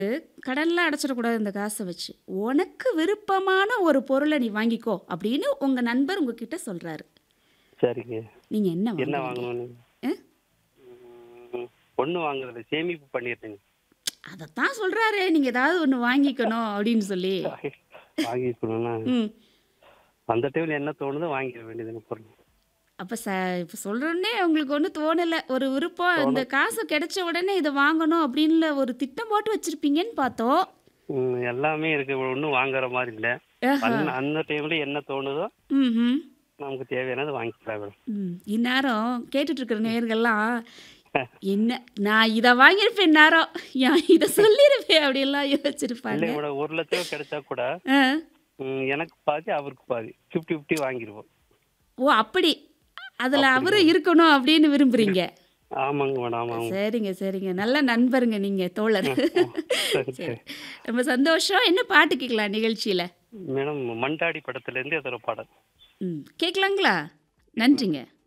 கடன்லாம் அடைச்சிடக்கூடாது இந்த காசை வச்சு. உனக்கு விருப்பமான ஒரு பொருள நீ வாங்கிக்கோ அப்படின்னு உங்க நண்பர் உங்ககிட்ட சொல்றாரு. சரிங்க. நீங்க என்ன என்ன வாங்குவீங்க? வாங்கணும்னு? அ? ம். பொண்ணு வாங்குறதுல சேமிப்பு பண்ணிடுறேங்க. அதத்தான் சொல்றாரே, நீங்க ஏதாவது ஒண்ணு வாங்கிக்கணும் அப்படின்னு சொல்லி. வாங்கிக்கணும்னா, ம். அந்த டைம்ல என்ன தோணுதோ வாங்கிட வேண்டியதுங்க பொருள். அப்ப ச இப்ப சொல்றோனே உங்களுக்கு ஒண்ணும் தோணல. ஒரு விருப்பம் தோண இந்த காசு கிடைச்ச உடனே இத வாங்கணும் அப்படின்னு ஒரு திட்டம் போட்டு வச்சிருப்பீங்கன்னு பார்த்தோம். ம். எல்லாமே இருக்கு. ஒண்ணும் வாங்குற மாரி இல்ல. ஆஹா. அந்த அந்த டைம்ல என்ன தோணுதோ, ம்ஹ்ம். நமக்கு தேவையானது வாங்கிக்கலாம் மேடம். ம். இந்நேரம் கேட்டுட்டு இருக்கிற நேயர்கள்லாம், என்ன நான் இத வாங்கியிருப்பேன் இந்நேரம். யா- இத சொல்லிருப்பேன் அப்படின்லாம் யோசிச்சிருப்பாங்க. இல்லைங்க மேடம். 1 லட்சம் கிடைச்சா கூட, ஆ. ம், எனக்கு பாதி, அவருக்கு பாதி. 50 50 வாங்கிருவோம். ஓ அப்படி. அதுல அப்படி அவரும் மேடம். இருக்கணும் அப்படின்னு விரும்புறீங்க. ஆமாங்க மேடம். ஆமாங்க. சரிங்க, சரிங்க. நல்ல நண்பருங்க நீங்க தோழர். ம். ம். சரி, சரி. சரி. ரொம்ப சந்தோஷம். என்ன பாட்டு கேட்கலாம் நிகழ்ச்சியில? மேடம் மண்டாடி படத்துல இருந்து ஏதோ ஒரு பாடல். ம். கேட்கலாங்களா? நன்றிங்க.